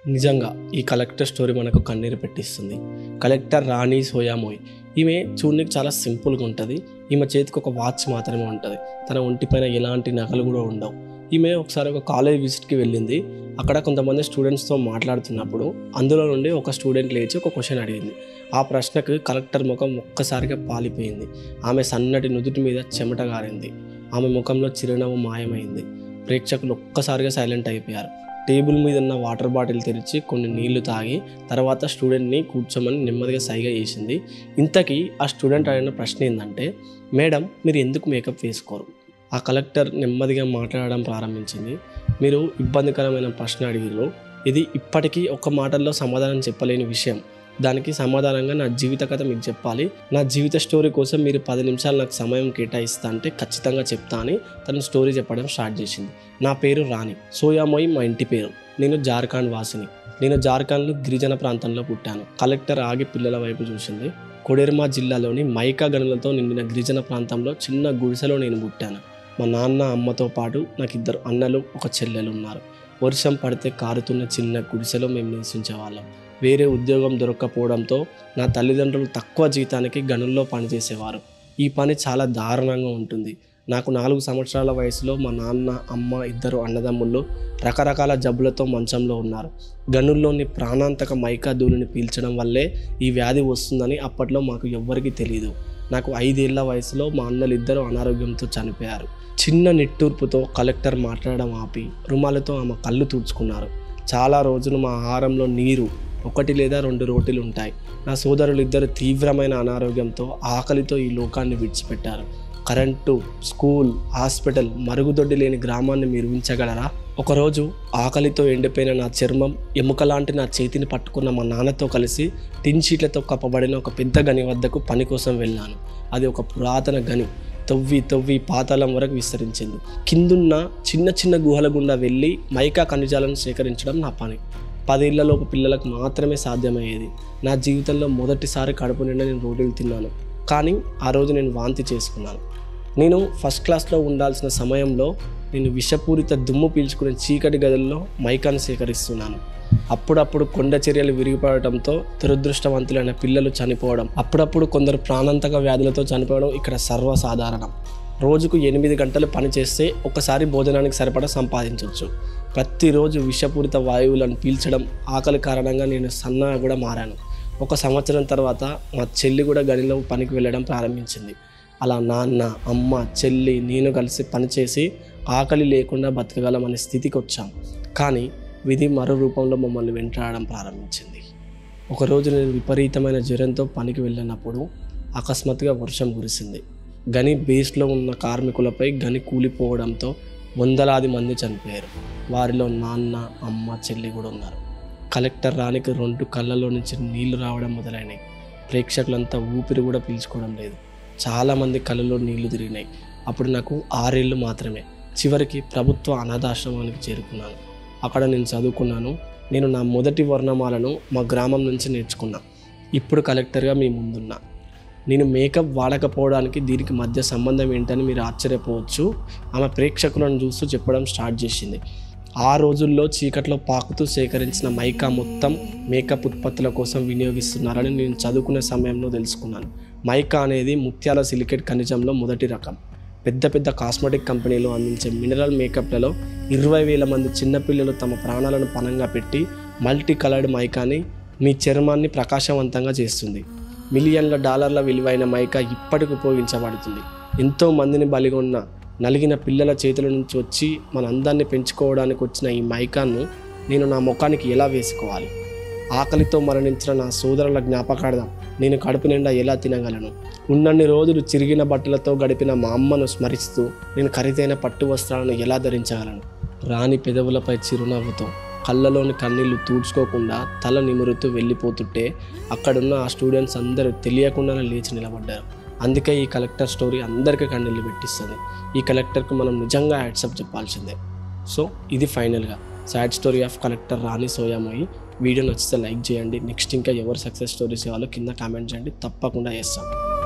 నిజంగా ఈ collector story మనకు కన్నీరు పెట్టిస్తుంది కలెక్టర్ రాణి సోయామోయ్ ఈమె చూడడానికి చాలా సింపుల్గా ఉంటుంది ఈమె చేతికి ఒక వాచ్ మాత్రమే ఉంటుంది తన ఒంటిపైన ఎలాంటి నగలు కూడా ఉండవు ఈమె ఒకసారి ఒక కాలేజ్ విజిట్కి వెళ్ళింది అక్కడ కొంతమంది స్టూడెంట్స్తో మాట్లాడుతున్నప్పుడు అందులో నుండి ఒక స్టూడెంట్ లేచి ఒక క్వశ్చన్ అడిగింది ఆ ప్రశ్నకు కలెక్టర్ ముఖం ఒక్కసారిగా పాలిపోయింది ఆమె సన్నటి నుదుటి మీద చెమట గారింది ఆమె ముఖంలో చిరునవ్వు మాయమైంది ప్రేక్షకులు ఒక్కసారిగా సైలెంట్ అయిపోయారు టేబుల్ మీద ఉన్న వాటర్ బాటిల్ తెరిచి కొన్ని నీళ్లు తాగి తర్వాత స్టూడెంట్ని కూర్చోమని నెమ్మదిగా సైగా చేసింది ఇంతకీ ఆ స్టూడెంట్ అడిగిన ప్రశ్న ఏంటంటే మేడం మీరు ఎందుకు మేకప్ వేసుకోరు ఆ కలెక్టర్ నెమ్మదిగా మాట్లాడడం ప్రారంభించింది మీరు ఇబ్బందికరమైన ప్రశ్న అడిగారు ఇది ఇప్పటికీ ఒక మాటల్లో సమాధానం చెప్పలేని విషయం దానికి సమాధానంగా నా జీవిత కథ మీకు చెప్పాలి నా జీవిత స్టోరీ కోసం మీరు పది నిమిషాలు నాకు సమయం కేటాయిస్తా అంటే ఖచ్చితంగా చెప్తా అని తను స్టోరీ చెప్పడం స్టార్ట్ చేసింది నా పేరు రాణి సోయామోయి మా ఇంటి పేరు నేను జార్ఖండ్ వాసిని నేను జార్ఖండ్లో గిరిజన ప్రాంతంలో పుట్టాను కలెక్టర్ ఆగి పిల్లల వైపు చూసింది కొడెర్మా జిల్లాలోని మైకా గనులతో నిండిన గిరిజన ప్రాంతంలో చిన్న గుడిసెలో నేను పుట్టాను మా నాన్న అమ్మతో పాటు నాకు ఇద్దరు అన్నలు ఒక చెల్లెలు ఉన్నారు వర్షం పడితే కారుతున్న చిన్న గుడిసెలో మేము నివసించేవాళ్ళం వేరే ఉద్యోగం దొరక్కపోవడంతో నా తల్లిదండ్రులు తక్కువ జీతానికి గనుల్లో పనిచేసేవారు ఈ పని చాలా దారుణంగా ఉంటుంది నాకు నాలుగు సంవత్సరాల వయసులో మా నాన్న అమ్మ ఇద్దరు అన్నదమ్ముళ్ళు రకరకాల జబ్బులతో మంచంలో ఉన్నారు గనుల్లోని ప్రాణాంతక మైకా ధూళిని పీల్చడం వల్లే ఈ వ్యాధి వస్తుందని అప్పట్లో మాకు ఎవ్వరికీ తెలియదు నాకు ఐదేళ్ల వయసులో మా అన్నలు ఇద్దరు అనారోగ్యంతో చనిపోయారు చిన్న నిట్టూర్పుతో కలెక్టర్ మాట్లాడడం ఆపి రుమాలతో ఆమె కళ్ళు తుడుచుకున్నారు చాలా రోజులు మా ఆహారంలో నీరు ఒకటి లేదా రెండు రోటీలు ఉంటాయి నా సోదరులు ఇద్దరు తీవ్రమైన అనారోగ్యంతో ఆకలితో ఈ లోకాన్ని విడిచిపెట్టారు కరెంటు స్కూల్ హాస్పిటల్ మరుగుదొడ్డి లేని గ్రామాన్ని మీరు ఉంచగలరా ఒకరోజు ఆకలితో ఎండిపోయిన నా చర్మం ఎముక లాంటి నా చేతిని పట్టుకున్న మా నాన్నతో కలిసి టిన్ షీట్లతో కప్పబడిన ఒక పెద్ద గని వద్దకు పని కోసం వెళ్ళాను అది ఒక పురాతన గని తవ్వి తవ్వి పాతాళం వరకు విస్తరించింది కిందున్న చిన్న చిన్న గుహల గుండా వెళ్ళి మైకా ఖనిజాలను సేకరించడం నా పని పదేళ్లలోపు పిల్లలకు మాత్రమే సాధ్యమయ్యేది నా జీవితంలో మొదటిసారి కడుపు నిండా నేను రోటీలు తిన్నాను కానీ ఆ రోజు నేను వాంతి చేసుకున్నాను నేను ఫస్ట్ క్లాస్లో ఉండాల్సిన సమయంలో నేను విషపూరిత దుమ్ము పీల్చుకునే చీకటి గదుల్లో మైకాను సేకరిస్తున్నాను అప్పుడప్పుడు కొండ చర్యలు విరిగిపడటంతో దురదృష్టవంతులైన పిల్లలు చనిపోవడం అప్పుడప్పుడు కొందరు ప్రాణాంతక వ్యాధులతో చనిపోవడం ఇక్కడ సర్వసాధారణం రోజుకు ఎనిమిది గంటలు పనిచేస్తే ఒకసారి భోజనానికి సరిపడా సంపాదించవచ్చు ప్రతిరోజు విషపూరిత వాయువులను పీల్చడం ఆకలి కారణంగా నేను సన్నగా కూడా మారాను ఒక సంవత్సరం తర్వాత మా చెల్లి కూడా గనిలో పనికి వెళ్ళడం ప్రారంభించింది అలా నాన్న అమ్మ చెల్లి నేను కలిసి పనిచేసి ఆకలి లేకుండా బతకగలమనే స్థితికి వచ్చాం కానీ విధి మరో రూపంలో మమ్మల్ని వెంటాడడం ప్రారంభించింది ఒకరోజు నేను విపరీతమైన జ్వరంతో పనికి వెళ్ళినప్పుడు అకస్మాత్తుగా వర్షం కురిసింది గని బేస్లో ఉన్న కార్మికులపై గని కూలిపోవడంతో వందలాది మంది చనిపోయారు వారిలో నాన్న అమ్మ చెల్లి కూడా ఉన్నారు కలెక్టర్ రానికి రెండు కళ్ళలో నుంచి నీళ్లు రావడం మొదలైనాయి ప్రేక్షకులంతా ఊపిరి కూడా పీల్చుకోవడం లేదు చాలామంది కళ్ళలో నీళ్లు తిరిగినాయి అప్పుడు నాకు ఆరేళ్ళు మాత్రమే చివరికి ప్రభుత్వ అనాథాశ్రమానికి చేరుకున్నాను అక్కడ నేను చదువుకున్నాను నేను నా మొదటి వర్ణమాలను మా గ్రామం నుంచి నేర్చుకున్నా ఇప్పుడు కలెక్టర్గా మీ ముందున్నా నేను మేకప్ వాడకపోవడానికి దీనికి మధ్య సంబంధం ఏంటని మీరు ఆశ్చర్యపోవచ్చు ఆమె ప్రేక్షకులను చూస్తూ చెప్పడం స్టార్ట్ చేసింది ఆ రోజుల్లో చీకట్లో పాకుతూ సేకరించిన మైకా మొత్తం మేకప్ ఉత్పత్తుల కోసం వినియోగిస్తున్నారని నేను చదువుకునే సమయంలో తెలుసుకున్నాను మైకా అనేది ముత్యాల సిలికేట్ ఖనిజంలో మొదటి రకం పెద్ద పెద్ద కాస్మెటిక్ కంపెనీలు అందించే మినరల్ మేకప్లలో ఇరవై వేల మంది చిన్నపిల్లలు తమ ప్రాణాలను పణంగా పెట్టి మల్టీ కలర్డ్ మైకాని మీ చర్మాన్ని ప్రకాశవంతంగా చేస్తుంది మిలియన్ల డాలర్ల విలువైన మైకా ఇప్పటికి ఉపయోగించబడుతుంది ఎంతో మందిని బలిగొన్న నలిగిన పిల్లల చేతుల నుంచి వచ్చి మన అందాన్ని పెంచుకోవడానికి వచ్చిన ఈ మైకాను నేను నా ముఖానికి ఎలా వేసుకోవాలి ఆకలితో మరణించిన నా సోదరుల జ్ఞాపకార్థం నేను కడుపు నిండా ఎలా తినగలను ఉన్నన్ని రోజులు చిరిగిన బట్టలతో గడిపిన మా అమ్మను స్మరిస్తూ నేను ఖరీదైన పట్టు వస్త్రాలను ఎలా ధరించగలను రాణి పెదవులపై చిరునవ్వుతో కళ్ళలోని కన్నీళ్లు తూడ్చుకోకుండా తల నిమురుతూ వెళ్ళిపోతుంటే అక్కడున్న ఆ స్టూడెంట్స్ అందరూ తెలియకుండానే లేచి నిలబడ్డారు అందుకే ఈ కలెక్టర్ స్టోరీ అందరికీ కన్నీళ్ళు పెట్టిస్తుంది ఈ కలెక్టర్కి మనం నిజంగా యాడ్సప్ చెప్పాల్సిందే సో ఇది ఫైనల్గా sad story of collector Rani Soyamoyi video నచ్చితే లైక్ చేయండి నెక్స్ట్ ఇంకా ఎవరు సక్సెస్ స్టోరీస్ ఇవ్వాలో కింద కామెంట్ చేయండి తప్పకుండా చేస్తాం